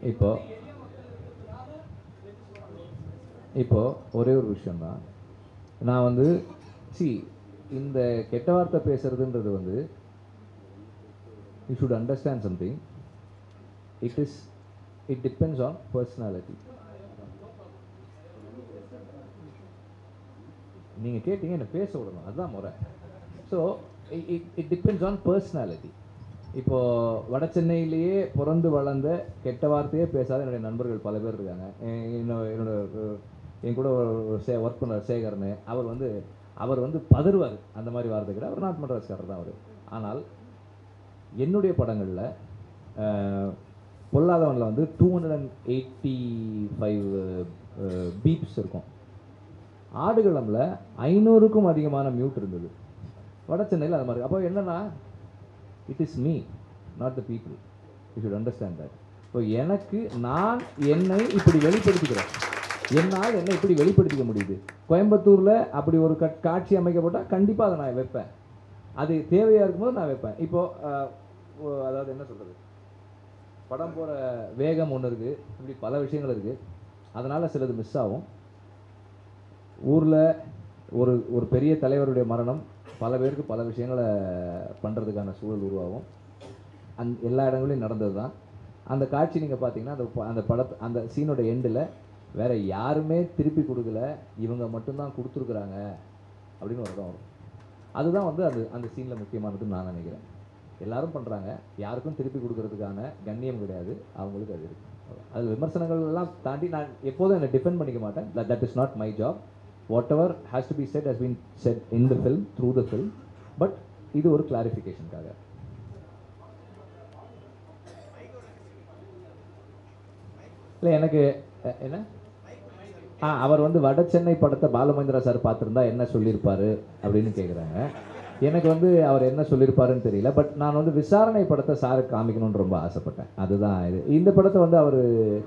இப்போ இப்போ ஒரே ஒரு விஷயம்தான் நான் வந்து சி இந்த கெட்ட வார்த்தை பேசுறதுன்றது வந்து you should understand something it is it depends on personality நீங்கள் கேட்டீங்க என்னை பேச விடணும் அதுதான் முறை so it it depends on personality இப்போ வட சென்னையிலேயே பிறந்து வளர்ந்த கெட்ட வார்த்தையே பேசாத என்னுடைய நண்பர்கள் பல பேர் இருக்காங்க எ- என்னோட என்னோட அஹ், என் கூட ஒரு சே ஒர்க் பண்ண சேகர்னு அவர் வந்து அவர் வந்து பதறுவார் அந்த மாதிரி வார்த்தை கூட அவர் நாட் மட்ராஸ்காரர் தான் அவர் ஆனால் என்னுடைய படங்களில் பொல்லாதவனில் வந்து two hundred and eighty five beeps இருக்கும் ஆடுகளம்ல ஐநூறுக்கும் அதிகமான மியூட் இருந்தது வட சென்னையில் அது மாதிரி அப்போ என்னன்னா it is me not the people you should understand that so எனக்கு நான் என்னை இப்படி வெளிப்படுத்திக்கிறேன் என்னால் என்னை இப்படி வெளிப்படுத்திக்க முடியுது கோயம்புத்தூரில் அப்படி ஒரு கட் காட்சி அமைக்கப்பட்டால் கண்டிப்பாக அதை நான் வைப்பேன் அது தேவையாக இருக்கும்போது நான் வைப்பேன் இப்போது அதாவது என்ன சொல்கிறது படம் போகிற வேகம் ஒன்று இருக்குது இப்படி பல விஷயங்கள் இருக்குது அதனால் சிலது மிஸ் ஆகும் ஊரில் ஒரு ஒரு பெரிய தலைவருடைய மரணம் பல பேருக்கு பல விஷயங்களை பண்ணுறதுக்கான சூழல் உருவாகும் அந் எல்லா இடங்களையும் நடந்தது தான் அந்த காட்சி நீங்கள் பார்த்தீங்கன்னா அந்த ப- அந்த படத்து அந்த சீனோட எண்டில் வேற யாருமே திருப்பி கொடுக்கல இவங்க மட்டும்தான் கொடுத்துருக்குறாங்க அப்படின்னு ஒரு இடம் வரும் அதுதான் வந்து அது அந்த சீனில் முக்கியமானதுன்னு நான் நினைக்கிறேன் எல்லாரும் பண்ணுறாங்க யாருக்கும் திருப்பி கொடுக்கறதுக்கான கண்ணியம் கிடையாது அவங்களுக்கு அது இருக்கு அது விமர்சனங்கள் எல்லாம் தாண்டி நான் எப்போதும் என்னை டிஃபெண்ட் பண்ணிக்க மாட்டேன் that is not my job whatever has to be said has been said in the film through the film but இது ஒரு கிளாரிஃபிகேஷனுக்காக இல்லை எனக்கு அஹ், என்ன ஆ அவர் வந்து வட சென்னை படத்தை பாலமேந்திரா சார் பார்த்துருந்தா என்ன சொல்லியிருப்பாரு அப்படின்னு கேட்குறாங்க எனக்கு வந்து அவர் என்ன சொல்லியிருப்பாருன்னு தெரியல பட் நான் வந்து விசாரணை படத்தை சாருக்கு காமிக்கணும்னு ரொம்ப ஆசைப்பட்டேன் அதுதான் இது இந்த படத்தை வந்து அவர்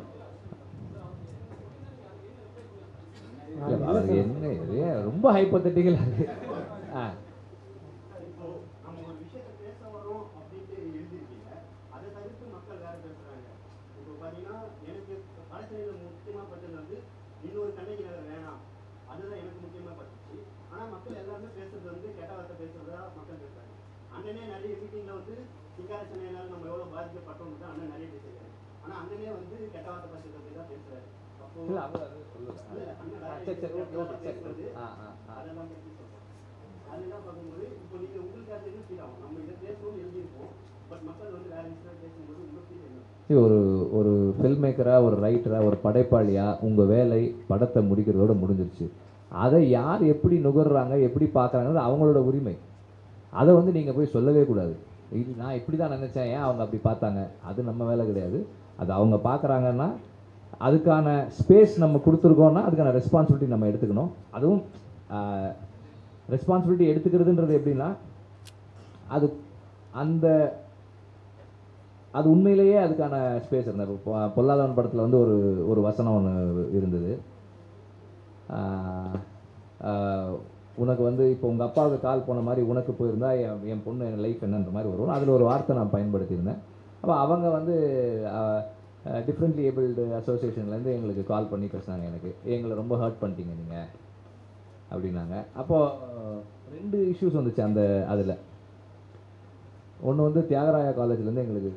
அவருக்கு என்ன இது ரொம்ப ஹைப்பத்தட்டிக்கலாக இருக்கு ஆ இப்போ நம்ம ஒரு விஷயத்தை பேச வரோம் அப்படின்ட்டு எழுதிருக்கீங்க அதை தவிர்த்து மக்கள் வேற பேசுறாங்க இப்போ பாத்தீங்கன்னா எனக்கு வடசென்னையில முக்கியமா பட்டது வந்து இன்னொரு கண்ணகி நகர் வேணாம் அதுதான் எனக்கு முக்கியமா பட்டுச்சு ஆனா மக்கள் எல்லாருமே பேசுறது வந்து கெட்ட வார்த்தை பேசுறதா மக்கள் பேசுறாங்க அண்ணனே நிறைய மீட்டிங்ல வந்து சிங்கார சென்னையினால நம்ம எவ்வளவு பாதிக்கப்பட்டோம் தான் அண்ணன் நிறைய பேசுறாரு ஆனா அண்ணனே வந்து கெட்ட வார்த்தை பேசுறதை பத்தி தான் பேசுறாரு அப்போ இல்லை அவர் அது சொல்லல இல்ல, அண்ணன் ஆ, வேற சரி சரி ஓகே ஓகே சரி பேசுறது ஆ ஆ ஆ அதெல்லாம் பத்தி சொல்றோம் அதெல்லாம் பார்க்கும்போது இப்போ நீங்க உங்களுக்கு அது என்ன ஃபீல் ஆகும் நம்ம இதை பேசணும்னு எழுதியிருப்போம் பட் மக்கள் வந்து வேற விஷயம் பேசும்போது உங்க ஃபீல் என்ன See, ஒரு ஒரு ஃபில்ம் மேக்கராக ஒரு ரைட்டராக ஒரு படைப்பாளியாக உங்கள் வேலை படத்தை முடிக்கிறதோட முடிஞ்சிருச்சு அதை யார் எப்படி நுகர்றாங்க எப்படி பார்க்குறாங்கிறது அவங்களோட உரிமை அதை வந்து நீங்கள் போய் சொல்லவே கூடாது இது நான் இப்படி தான் நினச்சேன் ஏன் அவங்க அப்படி பார்த்தாங்க அது நம்ம வேலை கிடையாது அது அவங்க பார்க்குறாங்கன்னா அதுக்கான ஸ்பேஸ் நம்ம கொடுத்துருக்கோம்னா அதுக்கான ரெஸ்பான்சிபிலிட்டி நம்ம எடுத்துக்கணும் அதுவும் ரெஸ்பான்சிபிலிட்டி எடுத்துக்கிறதுன்றது எப்படின்னா அது அந்த அது உண்மையிலேயே அதுக்கான ஸ்பேஸ் இருந்தது இப்போ பொ- பொல்லாதவன் படத்தில் வந்து ஒரு ஒரு வசனம் ஒன்று இருந்தது ஆஹ், ஆஹ், உனக்கு வந்து இப்போ உங்கள் அப்பாவுக்கு கால் போன மாதிரி உனக்கு போயிருந்தா என் என் பொண்ணு என் லைஃப் என்னன்ற மாதிரி வரும் அதில் ஒரு வார்த்தை நான் பயன்படுத்தியிருந்தேன் அப்போ அவங்க வந்து டிஃப்ரெண்ட்லி ஏபிள்டு அசோசியேஷன்லேருந்து எங்களுக்கு கால் பண்ணி பேசுனாங்க எனக்கு எங்களை ரொம்ப ஹர்ட் பண்ணிட்டீங்க நீங்கள் அப்படின்னாங்க அப்போது ரெண்டு இஷ்யூஸ் வந்துச்சு அந்த அதில் ஒன்று வந்து தியாகராயா காலேஜ்லேருந்து எங்களுக்கு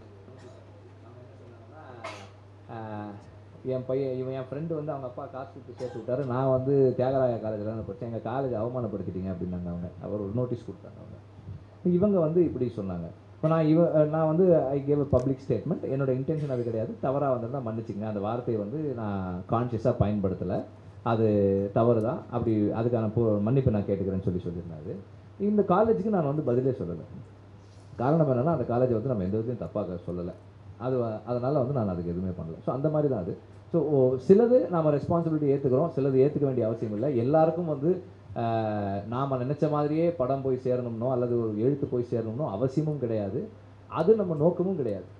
ஆஹ், என் பையன் இவன் என் ஃப்ரெண்டு வந்து அவங்க அப்பா காசு கொடுத்து சேர்த்து விட்டாரு நான் வந்து தியாகராயா காலேஜில் தான் படித்தேன் எங்கள் காலேஜ் அவமானப்படுத்திட்டீங்க அப்படின்னாங்க அவங்க அவர் ஒரு நோட்டீஸ் கொடுத்தாங்க அவங்க இவங்க வந்து இப்படி சொன்னாங்க இப்போ நான் இவ நான் வந்து I gave a public statement என்னோட இன்டென்ஷன் அது கிடையாது தவறாக வந்திருந்தா மன்னிச்சுங்க அந்த வார்த்தையை வந்து நான் கான்ஷியஸாக பயன்படுத்தலை அது தவறு தான் அப்படி அதுக்கான பு- மன்னிப்பு நான் கேட்டுக்கிறேன்னு சொல்லி சொல்லியிருந்தாரு இந்த காலேஜுக்கு நான் வந்து பதிலே சொல்லலை காரணம் என்னன்னா அந்த காலேஜை வந்து நம்ம எந்த விதத்தையும் தப்பாக சொல்லலை அது வ- அதனால வந்து நான் அதுக்கு எதுவுமே பண்ணல ஸோ அந்த மாதிரி தான் அது ஸோ சிலது நாம ரெஸ்பான்சிபிலிட்டி ஏற்றுக்கிறோம் சிலது ஏற்றுக்க வேண்டிய அவசியம் இல்லை எல்லாருக்கும் வந்து ஆஹ், நாம நினைச்ச மாதிரியே படம் போய் சேரணும்னோ அல்லது ஒரு எழுத்து போய் சேரணும்னோ அவசியமும் கிடையாது அது நம்ம நோக்கமும் கிடையாது